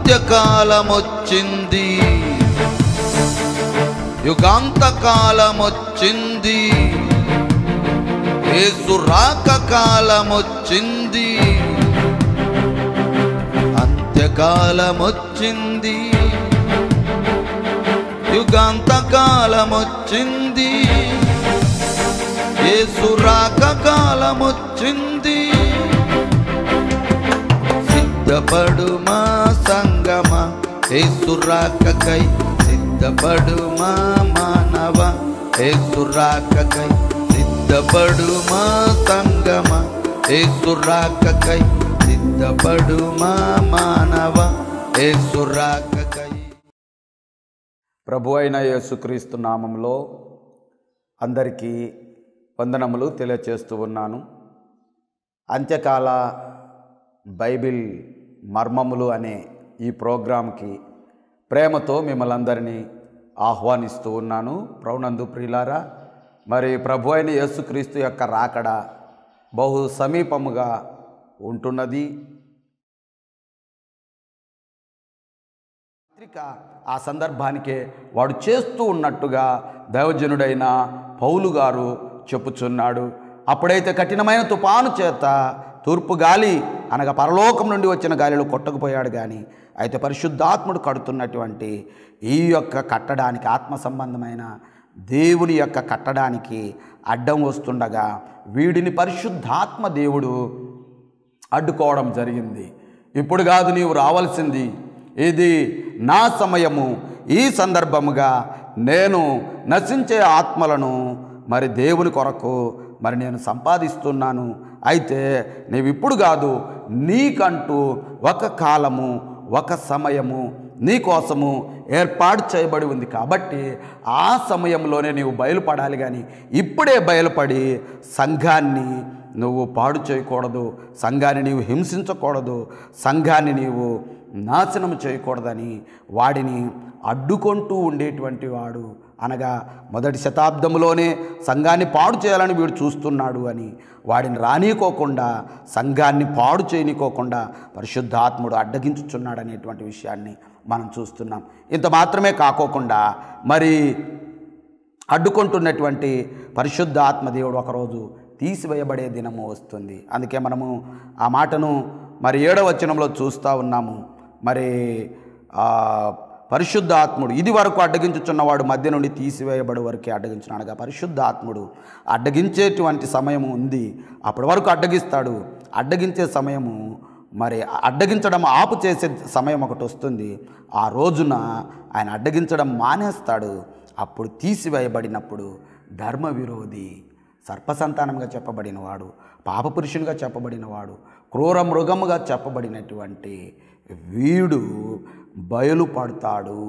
అంత్యకాలమొచ్చింది యుగాంతకాలమొచ్చింది యేసు రాక కాలమొచ్చింది అంత్యకాలమొచ్చింది యుగాంతకాలమొచ్చింది యేసు రాక కాలమొచ్చింది సిద్ధపడుమా సంగమ యేసు రాకకై సిద్ధపడుమా మానవ యేసు రాకకై సిద్ధపడుమా సంగమ యేసు రాకకై సిద్ధపడుమా మానవ యేసు రాకకై ప్రభు అయిన యేసుక్రీస్తు నామంలో అందరికీ వందనములు తెలియచేస్తూ ఉన్నాను అంత్యకాల బైబిల్ మర్మములు అనే ఈ ప్రోగ్రాంకి ప్రేమతో మిమ్మల్ని అందరినీ ఆహ్వానిస్తూ ఉన్నాను ప్రౌనందు ప్రియులారా మరి ప్రభు అయిన యేసుక్రీస్తు యొక్క రాకడ బహు సమీపముగా ఉంటున్నది పత్రిక ఆ సందర్భానికే వాడు చేస్తూ ఉన్నట్టుగా దైవజనుడైన పౌలు గారు చెప్పుచున్నాడు అప్పుడైతే కఠినమైన తుపాను చేత తూర్పు గాలి అనగా పరలోకం నుండి వచ్చిన గాలిలో కొట్టకపోయాడు కానీ అయితే పరిశుద్ధాత్ముడు కడుతున్నటువంటి ఈ యొక్క కట్టడానికి ఆత్మ సంబంధమైన దేవుని యొక్క కట్టడానికి అడ్డం వస్తుండగా వీడిని పరిశుద్ధాత్మ దేవుడు అడ్డుకోవడం జరిగింది ఇప్పుడు కాదు నీవు రావాల్సింది ఇది నా సమయము ఈ సందర్భముగా నేను నశించే ఆత్మలను మరి దేవుని కొరకు మరి నేను సంపాదిస్తున్నాను అయితే నీవు ఇప్పుడు కాదు నీకంటూ ఒక కాలము ఒక సమయము నీ కోసము ఏర్పాటు చేయబడి ఉంది కాబట్టి ఆ సమయంలోనే నీవు బయలుపడాలి కానీ ఇప్పుడే బయలుపడి సంఘాన్ని నువ్వు పాడు చేయకూడదు సంఘాన్ని నీవు హింసించకూడదు సంఘాన్ని నీవు నాశనం చేయకూడదని వాడిని అడ్డుకుంటూ ఉండేటువంటి వాడు అనగా మొదటి శతాబ్దంలోనే సంఘాన్ని పాడు చేయాలని వీడు చూస్తున్నాడు అని వాడిని రానీకోకుండా సంఘాన్ని పాడు చేయనీకోకుండా పరిశుద్ధాత్ముడు అడ్డగించుచున్నాడు అనేటువంటి విషయాన్ని మనం చూస్తున్నాం ఇంత మాత్రమే కాకోకుండా మరి అడ్డుకుంటున్నటువంటి పరిశుద్ధ ఆత్మదేవుడు ఒకరోజు తీసివేయబడే దినము వస్తుంది అందుకే మనము ఆ మాటను మరి ఏడవ వచనంలో చూస్తూ ఉన్నాము మరి ఆ పరిశుద్ధ ఆత్ముడు ఇది వరకు అడ్డగించుచున్నవాడు మధ్య నుండి తీసివేయబడి వరకే అడ్డగించిన అనగా పరిశుద్ధ ఆత్ముడు అడ్డగించేటువంటి సమయం ఉంది అప్పటి వరకు అడ్డగిస్తాడు అడ్డగించే సమయము మరి అడ్డగించడం ఆపు చేసే సమయం ఒకటి వస్తుంది ఆ రోజున ఆయన అడ్డగించడం మానేస్తాడు అప్పుడు తీసివేయబడినప్పుడు ధర్మ విరోధి సర్పసంతానంగా చెప్పబడినవాడు పాపపురుషునిగా చెప్పబడినవాడు క్రూర మృగముగా చెప్పబడినటువంటి వీడు బయలుపడతాడు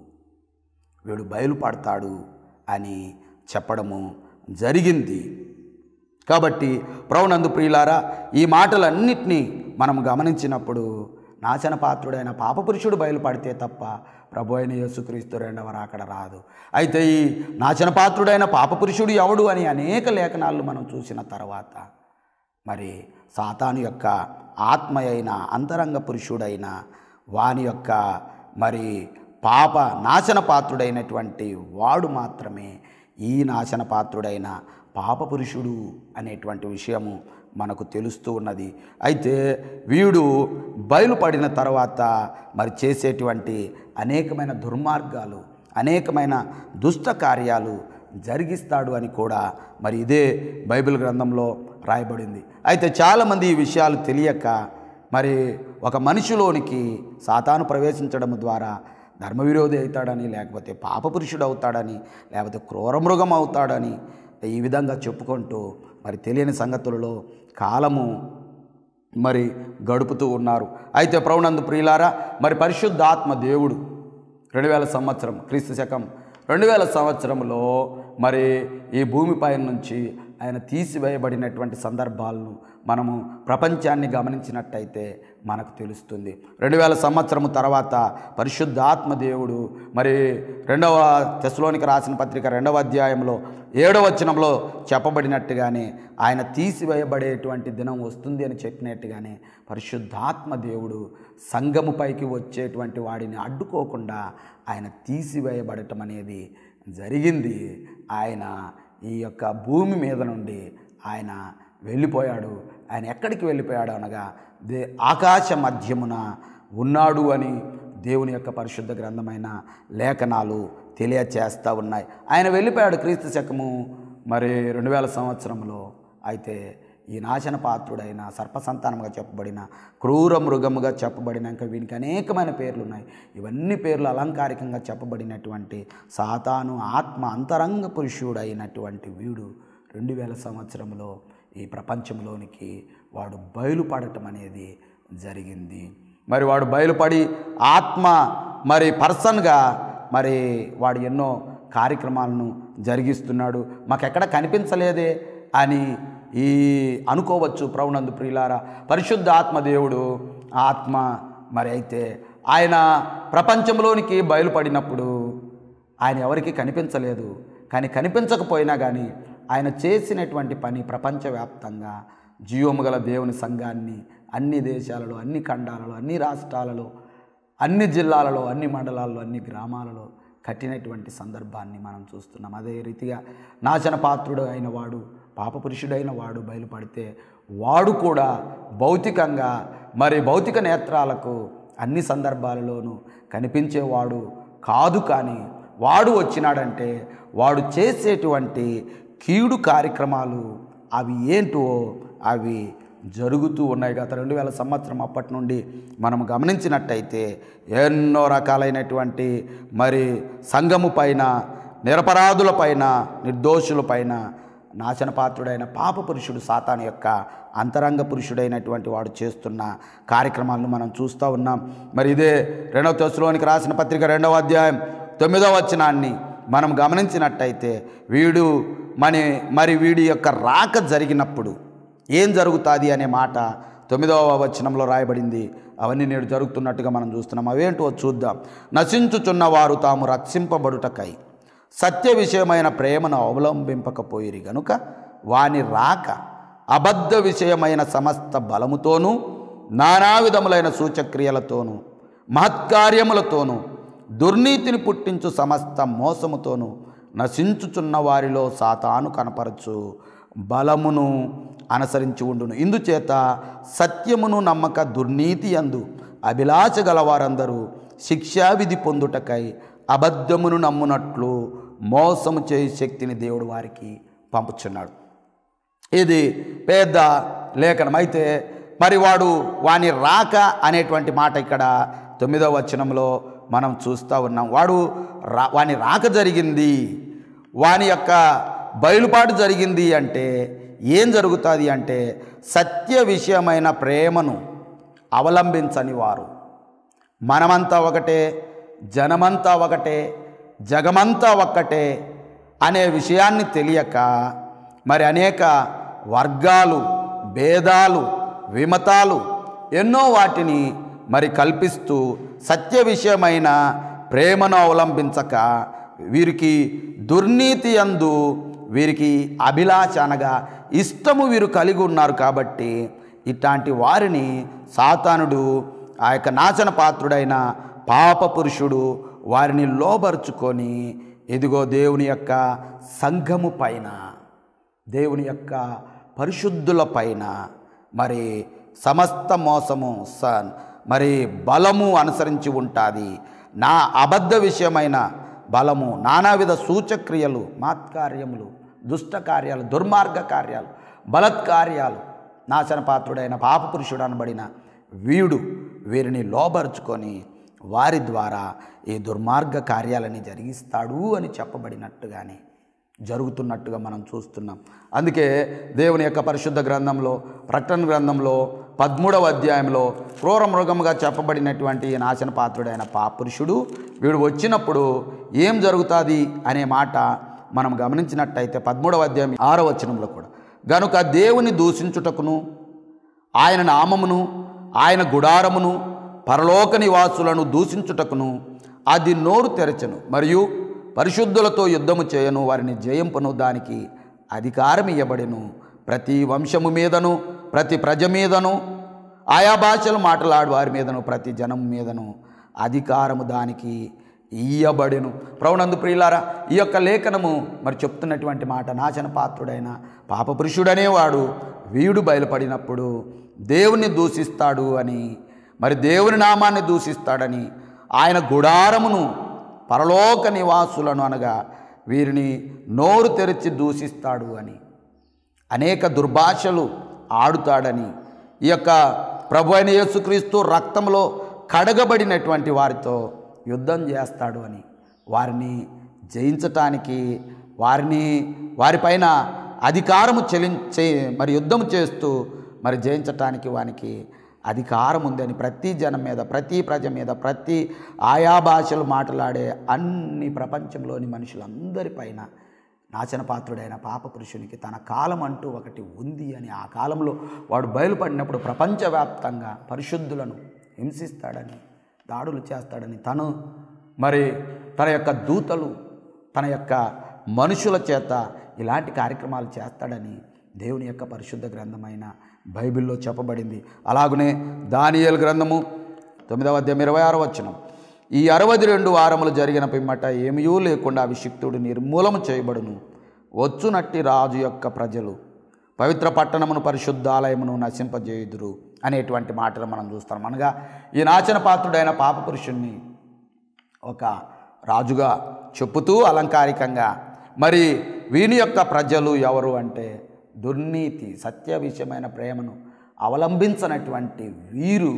వీడు బయలుపడతాడు అని చెప్పడము జరిగింది కాబట్టి ప్రవనందు ప్రియులారా ఈ మాటలన్నిటినీ మనం గమనించినప్పుడు నాశన పాత్రుడైన పాపపురుషుడు బయలుపడితే తప్ప ప్రభు అయిన యేసుక్రీస్తు రెండవ రాకడ రాదు అయితే ఈ నాశన పాత్రుడైన పాపపురుషుడు ఎవడు అని అనేక లేఖనాలు మనం చూసిన తర్వాత మరి సాతాను యొక్క ఆత్మ అయిన అంతరంగ పురుషుడైన వాని యొక్క మరి పాప నాశన పాత్రుడైనటువంటి వాడు మాత్రమే ఈ నాశన పాత్రుడైన పాపపురుషుడు అనేటువంటి విషయము మనకు తెలుస్తూ ఉన్నది అయితే వీడు బయలుపడిన తర్వాత మరి చేసేటువంటి అనేకమైన దుర్మార్గాలు అనేకమైన దుష్ట కార్యాలు జరిగిస్తాడు అని కూడా మరి ఇదే బైబిల్ గ్రంథంలో రాయబడింది అయితే చాలామంది ఈ విషయాలు తెలియక మరి ఒక మనిషిలోనికి సాతాను ప్రవేశించడం ద్వారా ధర్మవిరోధి అవుతాడని లేకపోతే పాపపురుషుడు అవుతాడని లేకపోతే క్రూరమృగం అవుతాడని ఈ విధంగా చెప్పుకుంటూ మరి తెలియని సంగతులలో కాలము మరి గడుపుతూ ఉన్నారు అయితే ప్రవణందు ప్రియులారా మరి పరిశుద్ధాత్మ దేవుడు రెండు వేల సంవత్సరం క్రీస్తు శకం రెండు వేల సంవత్సరంలో మరి ఈ భూమిపై నుంచి ఆయన తీసివేయబడినటువంటి సందర్భాలను మనము ప్రపంచాన్ని గమనించినట్టయితే మనకు తెలుస్తుంది రెండు వేల సంవత్సరము తర్వాత పరిశుద్ధాత్మ దేవుడు మరి రెండవ తెశలోనికి రాసిన పత్రిక రెండవ అధ్యాయంలో ఏడవ వచనంలో చెప్పబడినట్టుగానే ఆయన తీసివేయబడేటువంటి దినం వస్తుంది అని చెప్పినట్టుగానే పరిశుద్ధాత్మ దేవుడు సంఘముపైకి వచ్చేటువంటి వాడిని అడ్డుకోకుండా ఆయన తీసివేయబడటం అనేది జరిగింది ఆయన ఈ యొక్క భూమి మీద నుండి ఆయన వెళ్ళిపోయాడు ఆయన ఎక్కడికి వెళ్ళిపోయాడు అనగా దే ఆకాశ మధ్యమున ఉన్నాడు అని దేవుని యొక్క పరిశుద్ధ గ్రంథమైన లేఖనాలు తెలియచేస్తూ ఉన్నాయి ఆయన వెళ్ళిపోయాడు క్రీస్తు శకము మరి రెండు వేల సంవత్సరంలో అయితే ఈ నాశన పాత్రుడైన సర్పసంతానముగా చెప్పబడిన క్రూర మృగముగా చెప్పబడిన ఇంకా వీనికి అనేకమైన పేర్లు ఉన్నాయి ఇవన్నీ పేర్లు అలంకారికంగా చెప్పబడినటువంటి సాతాను ఆత్మ అంతరంగ పురుషుడైనటువంటి వీడు రెండు వేల సంవత్సరంలో ఈ ప్రపంచంలోనికి వాడు బయలుపడటం అనేది జరిగింది మరి వాడు బయలుపడి ఆత్మ మరి పర్సన్గా మరి వాడు ఎన్నో కార్యక్రమాలను జరిగిస్తున్నాడు మాకెక్కడ కనిపించలేదే అని ఈ అనుకోవచ్చు ప్రవణందు ప్రియులారా పరిశుద్ధ ఆత్మదేవుడు ఆత్మ మరి అయితే ఆయన ప్రపంచంలోనికి బయలుపడినప్పుడు ఆయన ఎవరికి కనిపించలేదు కానీ కనిపించకపోయినా కానీ ఆయన చేసినటువంటి పని ప్రపంచవ్యాప్తంగా జీవము గల దేవుని సంఘాన్ని అన్ని దేశాలలో అన్ని ఖండాలలో అన్ని రాష్ట్రాలలో అన్ని జిల్లాలలో అన్ని మండలాల్లో అన్ని గ్రామాలలో కట్టినటువంటి సందర్భాన్ని మనం చూస్తున్నాం అదే రీతిగా నాశన పాత్రుడు అయిన వాడు పాపపురుషుడైన వాడు బయలుపడితే వాడు కూడా భౌతికంగా మరి భౌతిక నేత్రాలకు అన్ని సందర్భాలలోనూ కనిపించేవాడు కాదు కానీ వాడు వచ్చినాడంటే వాడు చేసేటువంటి కీడు కార్యక్రమాలు అవి ఏంటో అవి జరుగుతూ ఉన్నాయి గత రెండు వేల సంవత్సరం అప్పటి నుండి మనం గమనించినట్టయితే ఎన్నో రకాలైనటువంటి మరి సంఘము పైన నిరపరాధుల పైన నిర్దోషుల పైన నాశనపాత్రుడైన పాప పురుషుడు సాతాను యొక్క అంతరంగ పురుషుడైనటువంటి వాడు చేస్తున్న కార్యక్రమాలను మనం చూస్తూ ఉన్నాం మరి ఇదే రెండవ తెశలోనికి రాసిన పత్రిక రెండవ అధ్యాయం తొమ్మిదవ వచనాన్ని మనం గమనించినట్టయితే వీడు మని మరి వీడి యొక్క రాక జరిగినప్పుడు ఏం జరుగుతుంది అనే మాట తొమ్మిదవ వచనంలో రాయబడింది అవన్నీ నేడు జరుగుతున్నట్టుగా మనం చూస్తున్నాం అవేంటో చూద్దాం నశించుచున్న వారు తాము రక్షింపబడుటకై సత్య విషయమైన ప్రేమను అవలంబింపకపోయిరి గనుక వాని రాక అబద్ధ విషయమైన సమస్త బలముతోనూ నానా విధములైన సూచక్రియలతోనూ మహత్కార్యములతోనూ దుర్నీతిని పుట్టించు సమస్త మోసముతోనూ నశించుచున్న వారిలో సాతాను కనపరచు బలమును అనుసరించి ఉండును ఇందుచేత సత్యమును నమ్మక దుర్నీతి అందు అభిలాష గలవారందరూ శిక్షావిధి పొందుటకై అబద్ధమును నమ్మునట్లు మోసము చేయి శక్తిని దేవుడు వారికి పంపుచున్నాడు ఇది పెద్ద లేఖనం అయితే మరి వాడు వాని రాక అనేటువంటి మాట ఇక్కడ తొమ్మిదవ వచనంలో మనం చూస్తూ ఉన్నాం వాడు రా వాని రాక జరిగింది వాని యొక్క బయలుపాటు జరిగింది అంటే ఏం జరుగుతుంది అంటే సత్య విషయమైన ప్రేమను అవలంబించని వారు మనమంతా ఒకటే జనమంతా ఒకటే జగమంతా ఒక్కటే అనే విషయాన్ని తెలియక మరి అనేక వర్గాలు భేదాలు విమతాలు ఎన్నో వాటిని మరి కల్పిస్తూ సత్య విషయమైన ప్రేమను అవలంబించక వీరికి దుర్నీతి అందు వీరికి అభిలాష అనగా ఇష్టము వీరు కలిగి ఉన్నారు కాబట్టి ఇట్లాంటి వారిని సాతానుడు ఆ యొక్క నాశన పాత్రుడైన పాప పురుషుడు వారిని లోబరుచుకొని ఇదిగో దేవుని యొక్క సంఘము పైన దేవుని యొక్క పరిశుద్ధుల పైన మరి సమస్త మోసము స మరి బలము అనుసరించి ఉంటుంది నా అబద్ధ విషయమైన బలము నానావిధ సూచక్రియలు మాత్కార్యములు దుష్ట కార్యాలు దుర్మార్గ కార్యాలు బలత్కార్యాలు నాశనపాత్రుడైన పాపపురుషుడు అనబడిన వీడు వీరిని లోబరుచుకొని వారి ద్వారా ఈ దుర్మార్గ కార్యాలని జరిగిస్తాడు అని చెప్పబడినట్టుగానే జరుగుతున్నట్టుగా మనం చూస్తున్నాం అందుకే దేవుని యొక్క పరిశుద్ధ గ్రంథంలో ప్రకటన గ్రంథంలో పదమూడవ అధ్యాయంలో క్రూర మృగముగా చెప్పబడినటువంటి ఈ నాశన పాత్రుడైన పాపురుషుడు వీడు వచ్చినప్పుడు ఏం జరుగుతుంది అనే మాట మనం గమనించినట్టయితే పదమూడవ అధ్యాయం ఆరో వచనంలో కూడా గనుక దేవుని దూషించుటకును ఆయన నామమును ఆయన గుడారమును పరలోక నివాసులను దూషించుటకును అది నోరు తెరచను మరియు పరిశుద్ధులతో యుద్ధము చేయను వారిని జయింపను దానికి అధికారం ఇయ్యబడెను ప్రతి వంశము మీదను ప్రతి ప్రజ మీదను ఆయా భాషలు మాట్లాడు వారి మీదను ప్రతి జనం మీదను అధికారము దానికి ఇయ్యబడెను ప్రవణందు ప్రియులారా ఈ యొక్క లేఖనము మరి చెప్తున్నటువంటి మాట నాశన పాత్రుడైన పాపపురుషుడనేవాడు వీడు బయలుపడినప్పుడు దేవుని దూషిస్తాడు అని మరి దేవుని నామాన్ని దూషిస్తాడని ఆయన గుడారమును పరలోక నివాసులను అనగా వీరిని నోరు తెరిచి దూషిస్తాడు అని అనేక దుర్భాషలు ఆడుతాడని ఈ యొక్క ప్రభు అయిన యేసుక్రీస్తు రక్తంలో కడగబడినటువంటి వారితో యుద్ధం చేస్తాడు అని వారిని జయించటానికి వారిని వారిపైన అధికారము చెలించే మరి యుద్ధం చేస్తూ మరి జయించటానికి వానికి అధికారం ఉందని ప్రతి జనం మీద ప్రతి ప్రజ మీద ప్రతి ఆయా భాషలు మాట్లాడే అన్ని ప్రపంచంలోని మనుషులందరిపైన నాశన పాత్రుడైన పాప పురుషునికి తన కాలం అంటూ ఒకటి ఉంది అని ఆ కాలంలో వాడు బయలుపడినప్పుడు ప్రపంచవ్యాప్తంగా పరిశుద్ధులను హింసిస్తాడని దాడులు చేస్తాడని తను మరి తన యొక్క దూతలు తన యొక్క మనుషుల చేత ఇలాంటి కార్యక్రమాలు చేస్తాడని దేవుని యొక్క పరిశుద్ధ గ్రంథమైన బైబిల్లో చెప్పబడింది అలాగనే దానియేలు గ్రంథము తొమ్మిదవ అధ్యాయం ఇరవై ఆరో వచనం ఈ అరవై రెండు వారములు జరిగిన పిమ్మట ఏమీయూ లేకుండా అభిషిక్తుడు నిర్మూలము చేయబడును వచ్చునట్టి రాజు యొక్క ప్రజలు పవిత్ర పట్టణమును పరిశుద్ధాలయమును నశింపజేయుదురు అనేటువంటి మాటలు మనం చూస్తాం అనగా ఈ నాచన పాత్రుడైన పాప పురుషుణ్ణి ఒక రాజుగా చెప్పుతూ అలంకారికంగా మరి వీని యొక్క ప్రజలు ఎవరు అంటే దుర్నీతి సత్య విషయమైన ప్రేమను అవలంబించనటువంటి వీరు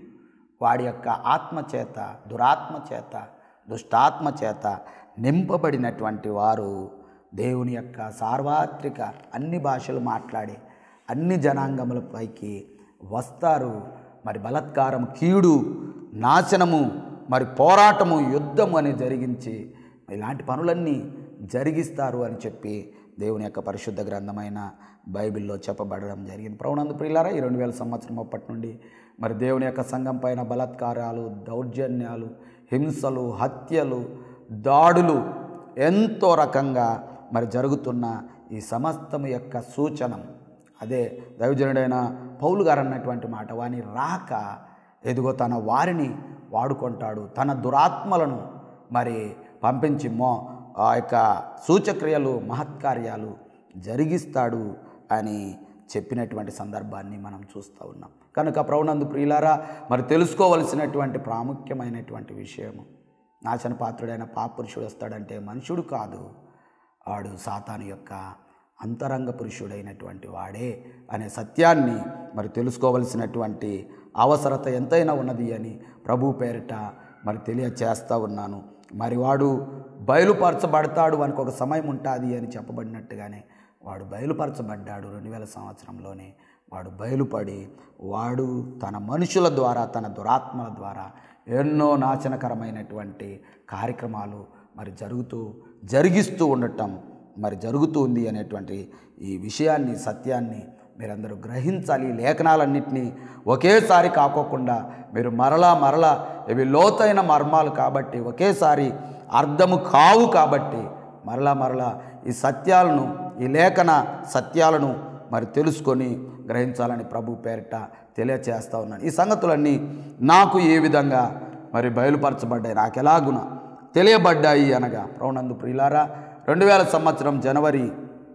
వాడి యొక్క ఆత్మ చేత దురాత్మ చేత దుష్టాత్మ చేత నింపబడినటువంటి వారు దేవుని యొక్క సార్వత్రిక అన్ని భాషలు మాట్లాడే అన్ని జనాంగములపైకి వస్తారు మరి బలత్కారం కీడు నాశనము మరి పోరాటము యుద్ధము అని జరిగించి ఇలాంటి పనులన్నీ జరిగిస్తారు అని చెప్పి దేవుని యొక్క పరిశుద్ధ గ్రంథమైన బైబిల్లో చెప్పబడడం జరిగింది ప్రవణందు ప్రియులారా ఈ రెండు వేల సంవత్సరం అప్పటి నుండి మరి దేవుని యొక్క సంఘం పైన బలాత్కారాలు దౌర్జన్యాలు హింసలు హత్యలు దాడులు ఎంతో రకంగా మరి జరుగుతున్న ఈ సమస్తము యొక్క సూచనం అదే దైవజనుడైన పౌలు గారు అన్నటువంటి మాట వాని రాక ఎదుగో తన వారిని వాడుకుంటాడు తన దురాత్మలను మరి పంపించి మో ఆ యొక్క సూచక్రియలు మహత్కార్యాలు జరిగిస్తాడు అని చెప్పినటువంటి సందర్భాన్ని మనం చూస్తూ ఉన్నాం కనుక ప్రౌనందు ప్రియులారా మరి తెలుసుకోవలసినటువంటి ప్రాముఖ్యమైనటువంటి విషయము నాశన పాత్రుడైన పాపురుషుడు వస్తాడంటే మనుషుడు కాదు వాడు సాతాను యొక్క అంతరంగ పురుషుడైనటువంటి వాడే అనే సత్యాన్ని మరి తెలుసుకోవలసినటువంటి అవసరత ఎంతైనా ఉన్నది అని ప్రభు పేరిట మరి తెలియచేస్తూ ఉన్నాను మరి వాడు బయలుపరచబడతాడు వానికి ఒక సమయం ఉంటుంది అని చెప్పబడినట్టుగానే వాడు బయలుపరచబడ్డాడు రెండు వేల సంవత్సరంలోనే వాడు బయలుపడి వాడు తన మనుషుల ద్వారా తన దురాత్మల ద్వారా ఎన్నో నాశనకరమైనటువంటి కార్యక్రమాలు మరి జరుగుతూ జరిగిస్తూ ఉండటం మరి జరుగుతూ ఉంది అనేటువంటి ఈ విషయాన్ని సత్యాన్ని మీరందరూ గ్రహించాలి ఈ లేఖనాలన్నింటినీ ఒకేసారి కాకోకుండా మీరు మరలా మరలా ఇవి లోతైన మర్మాలు కాబట్టి ఒకేసారి అర్థము కావు కాబట్టి మరలా మరలా ఈ సత్యాలను ఈ లేఖన సత్యాలను మరి తెలుసుకొని గ్రహించాలని ప్రభు పేరిట తెలియచేస్తూ ఉన్నాను ఈ సంగతులన్నీ నాకు ఏ విధంగా మరి బయలుపరచబడ్డాయి నాకు ఎలాగున తెలియబడ్డాయి అనగా ప్రౌనందు ప్రియులారా రెండు వేల సంవత్సరం జనవరి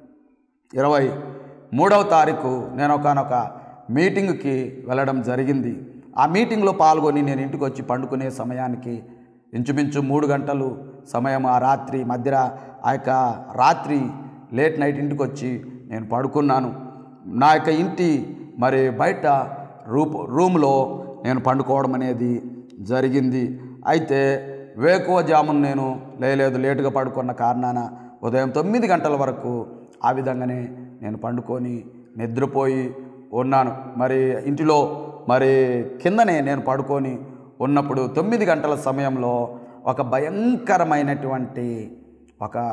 ఇరవై మూడవ తారీఖు నేను ఒకనొక మీటింగ్కి వెళ్ళడం జరిగింది ఆ మీటింగ్లో పాల్గొని నేను ఇంటికి వచ్చి పండుకునే సమయానికి ఇంచుమించు మూడు గంటలు సమయం ఆ రాత్రి మధ్య ఆ యొక్క రాత్రి లేట్ నైట్ ఇంటికి వచ్చి నేను పడుకున్నాను నా యొక్క ఇంటి మరి బయట రూప్ రూమ్లో నేను పండుకోవడం అనేది జరిగింది అయితే వేకువజామున నేను లేలేదు లేటుగా పడుకున్న కారణాన ఉదయం తొమ్మిది గంటల వరకు ఆ విధంగానే నేను పండుకొని నిద్రపోయి ఉన్నాను మరి ఇంటిలో మరి కిందనే నేను పడుకొని ఉన్నప్పుడు తొమ్మిది గంటల సమయంలో ఒక భయంకరమైనటువంటి ఒక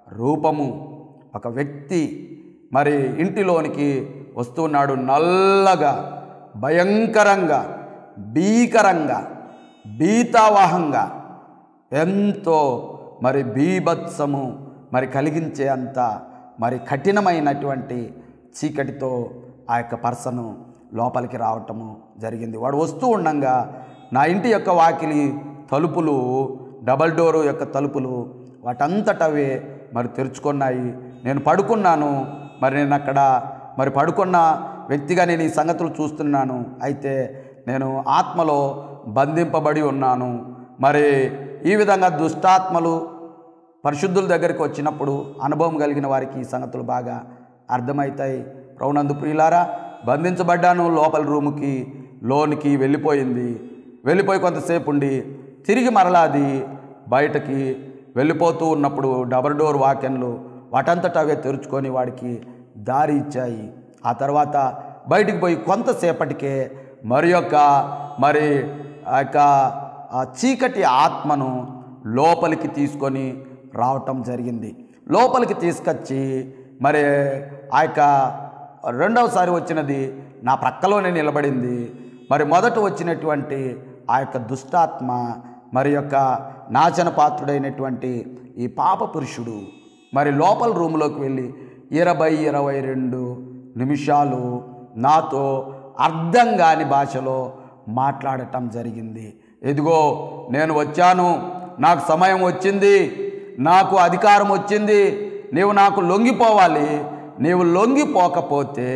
రూపము ఒక వ్యక్తి మరి ఇంటిలోనికి వస్తున్నాడు నల్లగా భయంకరంగా భీకరంగా భీతావాహంగా ఎంతో మరి బీభత్సము మరి కలిగించే అంత మరి కఠినమైనటువంటి చీకటితో ఆ యొక్క పర్సను లోపలికి రావటము జరిగింది వాడు వస్తూ ఉండంగా నా ఇంటి యొక్క వాకిలి తలుపులు డబల్ డోరు యొక్క తలుపులు వాటంతటవే మరి తెరుచుకున్నాయి నేను పడుకున్నాను మరి నేను అక్కడ మరి పడుకున్న వ్యక్తిగా నేను ఈ సంగతులు చూస్తున్నాను అయితే నేను ఆత్మలో బంధింపబడి ఉన్నాను మరి ఈ విధంగా దుష్టాత్మలు పరిశుద్ధుల దగ్గరికి వచ్చినప్పుడు అనుభవం కలిగిన వారికి ఈ సంగతులు బాగా అర్థమవుతాయి ప్రౌనందు ప్రియులారా బంధించబడ్డాను లోపల రూముకి లోనికి వెళ్ళిపోయింది వెళ్ళిపోయి కొంతసేపు ఉండి తిరిగి మరలా అది బయటకి వెళ్ళిపోతూ ఉన్నప్పుడు డబల్ డోర్ వాకెన్లు వాటంతట అవే తెరుచుకొని వాడికి దారి ఇచ్చాయి ఆ తర్వాత బయటికి పోయి కొంతసేపటికే మరి యొక్క మరి ఆ యొక్క ఆ చీకటి ఆత్మను లోపలికి తీసుకొని రావటం జరిగింది లోపలికి తీసుకొచ్చి మరి ఆ యొక్క రెండవసారి వచ్చినది నా ప్రక్కలోనే నిలబడింది మరి మొదట వచ్చినటువంటి ఆ యొక్క దుష్టాత్మ మరి యొక్క నాచన పాత్రుడైనటువంటి ఈ పాప పురుషుడు మరి లోపల రూమ్లోకి వెళ్ళి ఇరవై ఇరవై రెండు నిమిషాలు నాతో అర్థం కాని భాషలో మాట్లాడటం జరిగింది ఎదిగో నేను వచ్చాను నాకు సమయం వచ్చింది నాకు అధికారం వచ్చింది నీవు నాకు లొంగిపోవాలి నీవు లొంగిపోకపోతే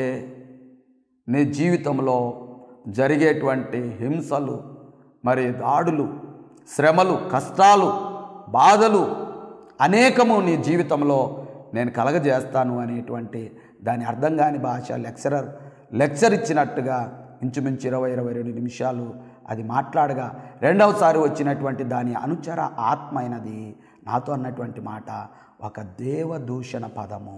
నీ జీవితంలో జరిగేటువంటి హింసలు మరి దాడులు శ్రమలు కష్టాలు బాధలు అనేకము నీ జీవితంలో నేను కలగజేస్తాను అనేటువంటి దాని అర్థం కాని భాష లెక్చరర్ లెక్చర్ ఇచ్చినట్టుగా ఇంచుమించు ఇరవై ఇరవై రెండు నిమిషాలు అది మాట్లాడగా రెండవసారి వచ్చినటువంటి దాని అనుచర ఆత్మ అయినది నాతో అన్నటువంటి మాట ఒక దేవదూషణ పదము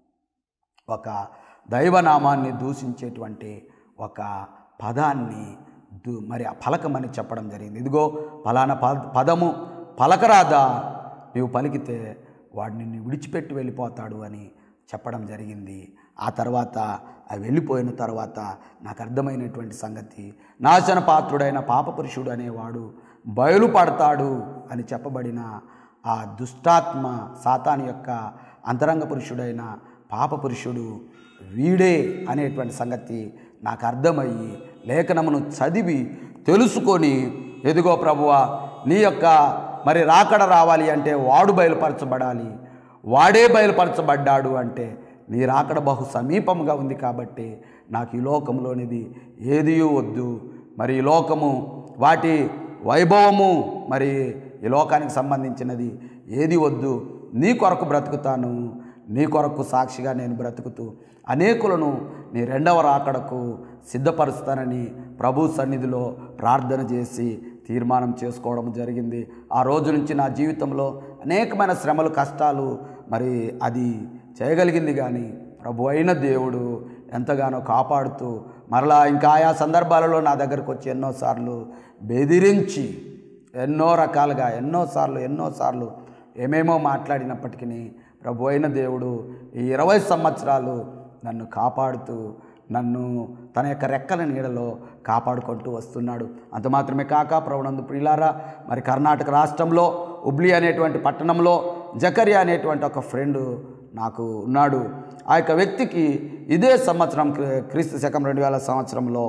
ఒక దైవనామాన్ని దూషించేటువంటి ఒక పదాన్ని దు మరి ఆ పలకమని చెప్పడం జరిగింది ఇదిగో ఫలానా పద పదము పలకరాదా నీవు పలికితే వాడు నిన్ను విడిచిపెట్టి వెళ్ళిపోతాడు అని చెప్పడం జరిగింది ఆ తర్వాత ఆ వెళ్ళిపోయిన తర్వాత నాకు అర్థమైనటువంటి సంగతి నాశన పాత్రుడైన పాపపురుషుడు అనేవాడు బయలుపడతాడు అని చెప్పబడిన ఆ దుష్టాత్మ సాతాను యొక్క అంతరంగ పురుషుడైన పాప పురుషుడు వీడే అనేటువంటి సంగతి నాకు అర్థమయ్యి లేఖనమును చదివి తెలుసుకొని ఎదుగో ప్రభువా నీ యొక్క మరి రాకడ రావాలి అంటే వాడు బయలుపరచబడాలి వాడే బయలుపరచబడ్డాడు అంటే నీ రాకడ బహు సమీపంగా ఉంది కాబట్టి నాకు ఈ లోకంలోనిది ఏదియూ వద్దు మరి ఈ లోకము వాటి వైభవము మరి ఈ లోకానికి సంబంధించినది ఏది వద్దు నీ కొరకు బ్రతుకుతాను నీ కొరకు సాక్షిగా నేను బ్రతుకుతూ అనేకులను నీ రెండవ రాకడకు సిద్ధపరుస్తానని ప్రభు సన్నిధిలో ప్రార్థన చేసి తీర్మానం చేసుకోవడం జరిగింది ఆ రోజు నుంచి నా జీవితంలో అనేకమైన శ్రమలు కష్టాలు మరి అది చేయగలిగింది కానీ ప్రభు అయిన దేవుడు ఎంతగానో కాపాడుతూ మరలా ఇంకా ఆయా సందర్భాలలో నా దగ్గరకు వచ్చి ఎన్నోసార్లు బెదిరించి ఎన్నో రకాలుగా ఎన్నోసార్లు ఎన్నోసార్లు ఏమేమో మాట్లాడినప్పటికీ ప్రభు అయిన దేవుడు ఈ ఇరవై సంవత్సరాలు నన్ను కాపాడుతూ నన్ను తన యొక్క రెక్కల నీడలో కాపాడుకుంటూ వస్తున్నాడు అంత మాత్రమే కాక ప్రవణందు ప్రియులారా మరి కర్ణాటక రాష్ట్రంలో హుబ్లీ అనేటువంటి పట్టణంలో జకరియా అనేటువంటి ఒక ఫ్రెండ్ నాకు ఉన్నాడు ఆ యొక్క వ్యక్తికి ఇదే సంవత్సరం క్రీ- క్రీస్తు శకం రెండు వేల సంవత్సరంలో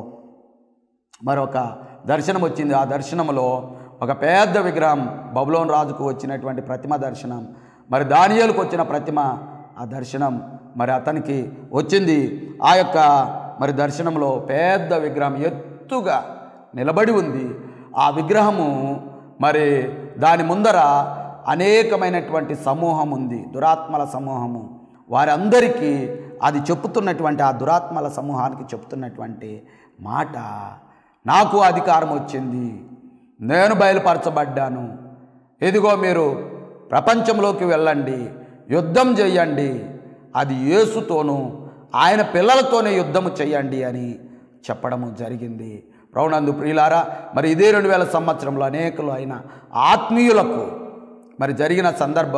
మరొక దర్శనం వచ్చింది ఆ దర్శనంలో ఒక పెద్ద విగ్రహం బబులోన్ రాజుకు వచ్చినటువంటి ప్రతిమ దర్శనం మరి దానియేలుకు వచ్చిన ప్రతిమ ఆ దర్శనం మరి అతనికి వచ్చింది ఆ యొక్క మరి దర్శనంలో పెద్ద విగ్రహం ఎత్తుగా నిలబడి ఉంది ఆ విగ్రహము మరి దాని ముందర అనేకమైనటువంటి సమూహం ఉంది దురాత్మల సమూహము వారందరికీ అది చెప్పుతున్నటువంటి ఆ దురాత్మల సమూహానికి చెప్తున్నటువంటి మాట నాకు అధికారం వచ్చింది నేను బయలుపరచబడ్డాను ఇదిగో మీరు ప్రపంచంలోకి వెళ్ళండి యుద్ధం చేయండి అది యేసుతోనూ ఆయన పిల్లలతోనే యుద్ధము చేయండి అని చెప్పడము జరిగింది ప్రౌనందు ప్రియులారా మరి ఇదే రెండు వేల సంవత్సరంలో అనేకులు అయిన ఆత్మీయులకు మరి జరిగిన సందర్భం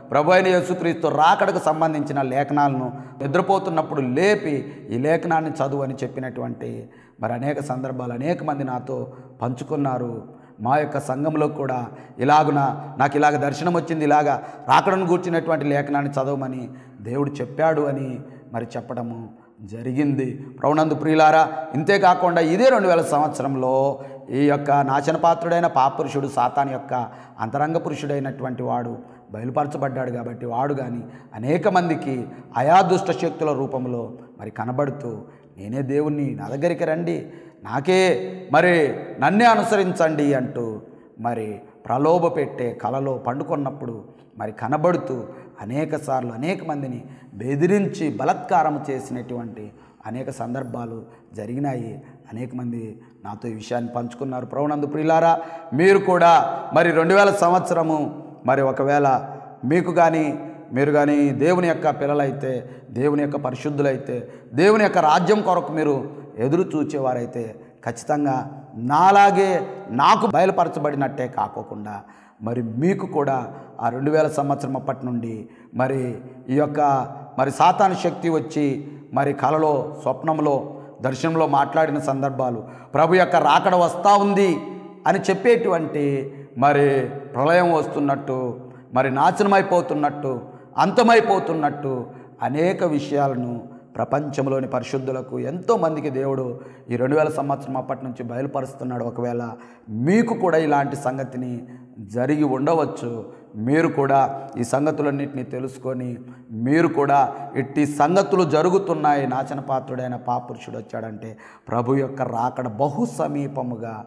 ప్రభు అయిన యేసుక్రీస్తు రాకడకు సంబంధించిన లేఖనాలను నిద్రపోతున్నప్పుడు లేపి ఈ లేఖనాన్ని చదువు అని చెప్పినటువంటి మరి అనేక సందర్భాలు అనేక మంది నాతో పంచుకున్నారు మా యొక్క సంఘంలో కూడా ఇలాగున నాకు ఇలాగ దర్శనం వచ్చింది ఇలాగా రాకడను కూర్చున్నటువంటి లేఖనాన్ని చదవమని దేవుడు చెప్పాడు అని మరి చెప్పడము జరిగింది ప్రవణందు ప్రియులారా ఇంతే కాకుండా ఇదే రెండు వేల సంవత్సరంలో ఈ యొక్క నాశనపాత్రుడైన పాపురుషుడు సాతాన్ యొక్క అంతరంగ పురుషుడైనటువంటి వాడు బయలుపరచబడ్డాడు కాబట్టి వాడు కానీ అనేక మందికి అయా దుష్ట శక్తుల రూపంలో మరి కనబడుతూ నేనే దేవుణ్ణి నా దగ్గరికి రండి నాకే మరి నన్నే అనుసరించండి అంటూ మరి ప్రలోభ పెట్టే కలలో పండుకొన్నప్పుడు మరి కనబడుతూ అనేక సార్లు అనేక మందిని బెదిరించి బలత్కారం చేసినటువంటి అనేక సందర్భాలు జరిగినాయి అనేక మంది నాతో ఈ విషయాన్ని పంచుకున్నారు ప్రవణందు ప్రియులారా మీరు కూడా మరి రెండు వేల సంవత్సరము మరి ఒకవేళ మీకు కానీ మీరు కానీ దేవుని యొక్క పిల్లలైతే దేవుని యొక్క పరిశుద్ధులైతే దేవుని యొక్క రాజ్యం కొరకు మీరు ఎదురు చూచేవారైతే ఖచ్చితంగా నాలాగే నాకు బయలుపరచబడినట్టే కాకోకుండా మరి మీకు కూడా ఆ రెండు వేల సంవత్సరం అప్పటి నుండి మరి ఈ యొక్క మరి సాతాను శక్తి వచ్చి మరి కలలో స్వప్నంలో దర్శనంలో మాట్లాడిన సందర్భాలు ప్రభు యొక్క రాకడ వస్తూ ఉంది అని చెప్పేటువంటి మరి ప్రళయం వస్తున్నట్టు మరి నాశనమైపోతున్నట్టు అంతమైపోతున్నట్టు అనేక విషయాలను ప్రపంచంలోని పరిశుద్ధులకు ఎంతోమందికి దేవుడు ఈ రెండు వేల సంవత్సరం అప్పటి నుంచి బయలుపరుస్తున్నాడు ఒకవేళ మీకు కూడా ఇలాంటి సంగతిని జరిగి ఉండవచ్చు మీరు కూడా ఈ సంగతులన్నింటినీ తెలుసుకొని మీరు కూడా ఇట్టి సంగతులు జరుగుతున్నాయి నాచన పాత్రుడైన పాపురుషుడు వచ్చాడంటే ప్రభు యొక్క రాకడ బహు సమీపముగా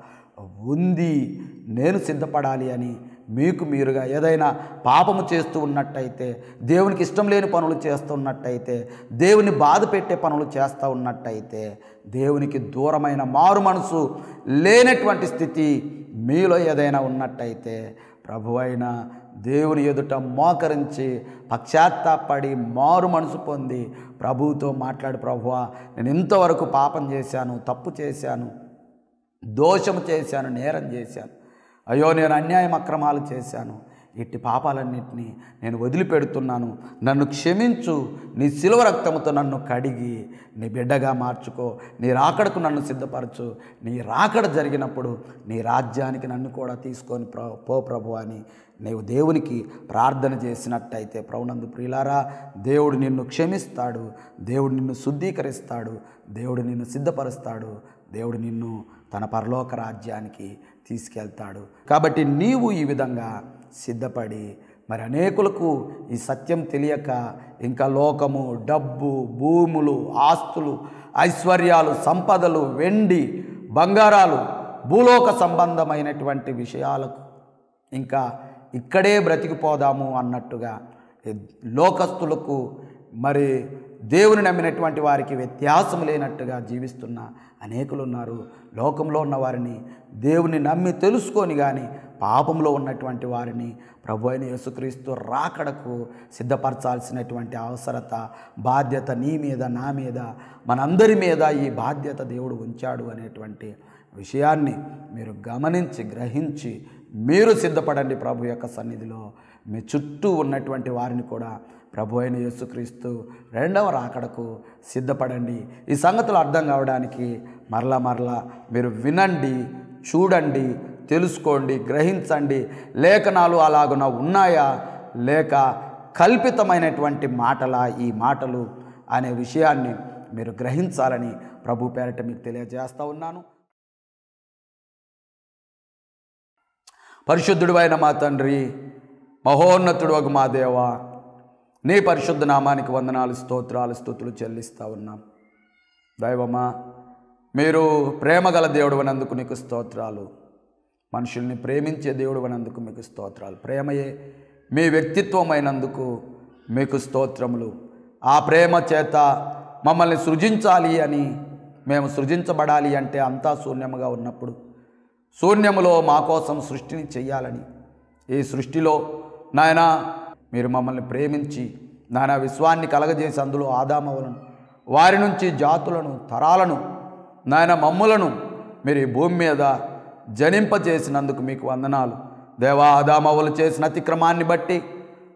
ఉంది నేను సిద్ధపడాలి అని మీకు మీరుగా ఏదైనా పాపము చేస్తూ ఉన్నట్టయితే దేవునికి ఇష్టం లేని పనులు చేస్తూ ఉన్నట్టయితే దేవుని బాధ పెట్టే పనులు చేస్తూ ఉన్నట్టయితే దేవునికి దూరమైన మారు మనసు లేనటువంటి స్థితి మీలో ఏదైనా ఉన్నట్టయితే ప్రభు అయిన దేవుని ఎదుట మోకరించి పశ్చాత్తాపడి మారు మనసు పొంది ప్రభువుతో మాట్లాడి ప్రభువా నేను ఇంతవరకు పాపం చేశాను తప్పు చేశాను దోషము చేశాను నేరం చేశాను అయ్యో నేను అన్యాయం అక్రమాలు చేశాను ఇట్టి పాపాలన్నింటినీ నేను వదిలిపెడుతున్నాను నన్ను క్షమించు నీ శిలువ రక్తముతో నన్ను కడిగి నీ బిడ్డగా మార్చుకో నీ రాకడకు నన్ను సిద్ధపరచు నీ రాకడ జరిగినప్పుడు నీ రాజ్యానికి నన్ను కూడా తీసుకొని ప్ర పో ప్రభు అని నీవు దేవునికి ప్రార్థన చేసినట్టయితే ప్రవణందు ప్రియులారా దేవుడు నిన్ను క్షమిస్తాడు దేవుడు నిన్ను శుద్ధీకరిస్తాడు దేవుడు నిన్ను సిద్ధపరుస్తాడు దేవుడు నిన్ను తన పరలోక రాజ్యానికి తీసుకెళ్తాడు కాబట్టి నీవు ఈ విధంగా సిద్ధపడి మరి అనేకులకు ఈ సత్యం తెలియక ఇంకా లోకము డబ్బు భూములు ఆస్తులు ఐశ్వర్యాలు సంపదలు వెండి బంగారాలు భూలోక సంబంధమైనటువంటి విషయాలకు ఇంకా ఇక్కడే బ్రతికిపోదాము అన్నట్టుగా ఈ లోకస్తులకు మరి దేవుని నమ్మినటువంటి వారికి వ్యత్యాసం లేనట్టుగా జీవిస్తున్న అనేకులు ఉన్నారు లోకంలో ఉన్న వారిని దేవుని నమ్మి తెలుసుకొని కానీ పాపంలో ఉన్నటువంటి వారిని ప్రభు అయిన యేసుక్రీస్తు రాకడకు సిద్ధపరచాల్సినటువంటి అవసరత బాధ్యత నీ మీద నా మీద మనందరి మీద ఈ బాధ్యత దేవుడు ఉంచాడు అనేటువంటి విషయాన్ని మీరు గమనించి గ్రహించి మీరు సిద్ధపడండి ప్రభు యొక్క సన్నిధిలో మీ చుట్టూ ఉన్నటువంటి వారిని కూడా ప్రభు అయిన యేసుక్రీస్తు రెండవ రాకడకు సిద్ధపడండి ఈ సంగతులు అర్థం కావడానికి మరలా మరలా మీరు వినండి చూడండి తెలుసుకోండి గ్రహించండి లేఖనాలు అలాగున ఉన్నాయా లేక కల్పితమైనటువంటి మాటలా ఈ మాటలు అనే విషయాన్ని మీరు గ్రహించాలని ప్రభు పేరట మీకు తెలియజేస్తా ఉన్నాను పరిశుద్ధుడు అయిన మా తండ్రి మహోన్నతుడు ఒక మా దేవ నీ పరిశుద్ధ నామానికి వందనాలు స్తోత్రాలు స్థుతులు చెల్లిస్తూ ఉన్నాం దైవమా మీరు ప్రేమగల దేవుడు అనందుకు నీకు స్తోత్రాలు మనుషుల్ని ప్రేమించే దేవుడు అనందుకు మీకు స్తోత్రాలు ప్రేమయే మీ వ్యక్తిత్వమైనందుకు మీకు స్తోత్రములు ఆ ప్రేమ చేత మమ్మల్ని సృజించాలి అని మేము సృజించబడాలి అంటే అంతా శూన్యముగా ఉన్నప్పుడు శూన్యములో మా కోసం సృష్టిని చెయ్యాలని ఈ సృష్టిలో నాయన మీరు మమ్మల్ని ప్రేమించి నాయన విశ్వాన్ని కలగజేసి అందులో ఆదామవులను వారి నుంచి జాతులను తరాలను నాయన మమ్ములను మీరు ఈ భూమి మీద జనింపజేసినందుకు మీకు వందనాలు దేవా ఆదామవులు చేసిన అతిక్రమాన్ని బట్టి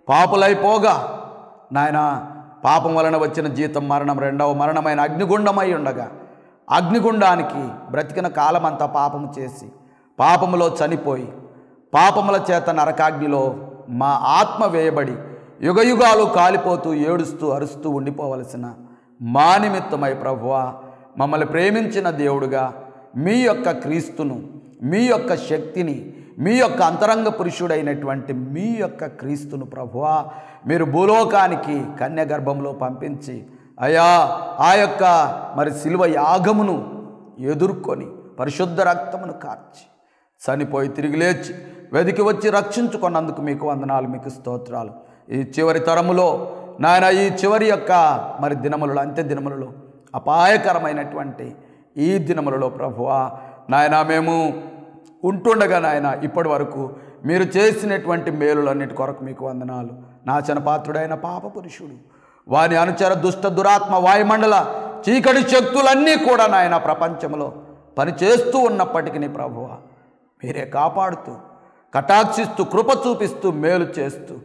పాపులైపోగా నాయన పాపం వలన వచ్చిన జీతం మరణం రెండవ మరణమైన అగ్నిగుండమై ఉండగా అగ్నిగుండానికి బ్రతికిన కాలమంతా పాపము చేసి పాపములో చనిపోయి పాపముల చేత నరకాగ్నిలో మా ఆత్మ వేయబడి యుగయుగాలు కాలిపోతూ ఏడుస్తూ అరుస్తూ ఉండిపోవలసిన మా నిమిత్తమై ప్రభువా మమ్మల్ని ప్రేమించిన దేవుడుగా మీ యొక్క క్రీస్తును మీ యొక్క శక్తిని మీ యొక్క అంతరంగ పురుషుడైనటువంటి మీ యొక్క క్రీస్తును ప్రభువా మీరు భూలోకానికి కన్య గర్భంలో పంపించి అయా ఆ యొక్క మరి శిలువ యాగమును ఎదుర్కొని పరిశుద్ధ రక్తమును కార్చి చనిపోయి తిరిగి లేచి వెదికి వచ్చి రక్షించుకున్నందుకు మీకు వందనాలు మీకు స్తోత్రాలు ఈ చివరి తరములో నాయన ఈ చివరి యొక్క మరి దినములలో అంత్య దినములలో అపాయకరమైనటువంటి ఈ దినములలో ప్రభువా నాయన మేము ఉంటుండగా నాయన ఇప్పటి వరకు మీరు చేసినటువంటి మేలులన్నిటి కొరకు మీకు వందనాలు నాచన పాత్రుడైన పాప పురుషుడు వాని అనుచర దుష్ట దురాత్మ వాయుమండల చీకటి శక్తులన్నీ కూడా నాయన ప్రపంచంలో పనిచేస్తూ ఉన్నప్పటికీ ప్రభువ మీరే కాపాడుతూ కటాక్షిస్తూ కృప చూపిస్తూ మేలు చేస్తూ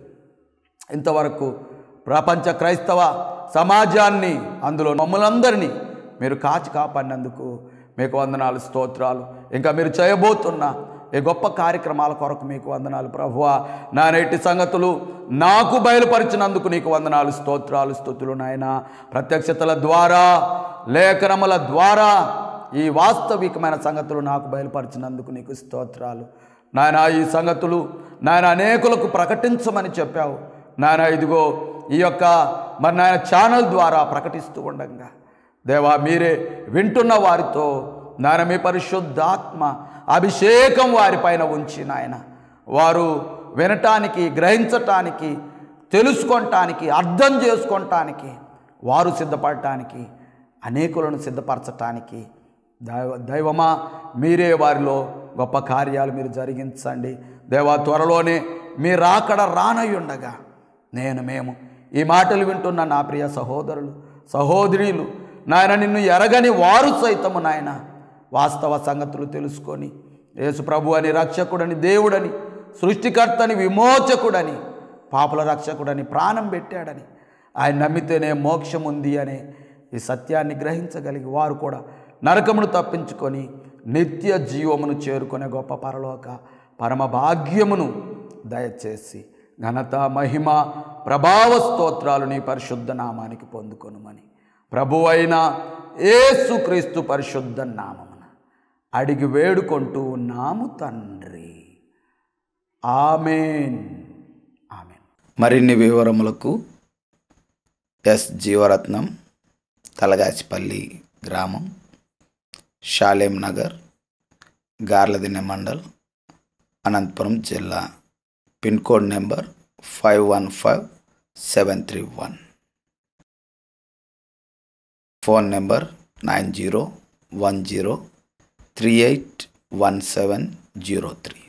ఇంతవరకు ప్రపంచ క్రైస్తవ సమాజాన్ని అందులో మమ్మల్ందరినీ మీరు కాచి కాపాడినందుకు మీకు వందనాలు స్తోత్రాలు ఇంకా మీరు చేయబోతున్న ఈ గొప్ప కార్యక్రమాల కొరకు మీకు వందనాలు ప్రభువా నా నేటి సంగతులు నాకు బయలుపరిచినందుకు నీకు వందనాలు స్తోత్రాలు స్తుతులు నాయన ప్రత్యక్షతల ద్వారా లేఖనముల ద్వారా ఈ వాస్తవికమైన సంగతులు నాకు బయలుపరిచినందుకు నీకు స్తోత్రాలు నాయన ఈ సంగతులు నాయన అనేకులకు ప్రకటించమని చెప్పావు నాయన ఇదిగో ఈ యొక్క మరి నాయన ఛానల్ ద్వారా ప్రకటిస్తూ ఉండగా దేవా మీరే వింటున్న వారితో నాయన మీ పరిశుద్ధాత్మ అభిషేకం వారిపైన ఉంచి నాయన వారు వినటానికి గ్రహించటానికి తెలుసుకొనటానికి అర్థం చేసుకొనటానికి వారు సిద్ధపడటానికి అనేకులను సిద్ధపరచటానికి దైవ దైవమా మీరే వారిలో గొప్ప కార్యాలు మీరు జరిగించండి దేవా త్వరలోనే మీ రాకడ రానయ్యుండగా నేను మేము ఈ మాటలు వింటున్న నా ప్రియ సహోదరులు సహోదరులు నాయన నిన్ను ఎరగని వారు సైతము నాయన వాస్తవ సంగతులు తెలుసుకొని యేసు ప్రభు అని రక్షకుడని దేవుడని సృష్టికర్తని విమోచకుడని పాపుల రక్షకుడని ప్రాణం పెట్టాడని ఆయన నమ్మితేనే మోక్షం ఉంది అనే ఈ సత్యాన్ని గ్రహించగలిగి వారు కూడా నరకమును తప్పించుకొని నిత్య జీవమును చేరుకునే గొప్ప పరలోక పరమ భాగ్యమును దయచేసి ఘనత మహిమ ప్రభావ స్తోత్రాలు నీ పరిశుద్ధ నామానికి పొందుకొనుమని ప్రభు అయిన ఏసుక్రీస్తు పరిశుద్ధ నామమున అడిగి వేడుకుంటూ ఉన్నాము తండ్రి ఆమెన్ ఆమెన్ మరిన్ని వివరములకు ఎస్ జీవరత్నం తలగాచిపల్లి గ్రామం షాలేం నగర్ గార్లదిన్నె మండల్ అనంతపురం జిల్లా pin code number five one five seven three one phone number nine zero one zero three eight one seven zero three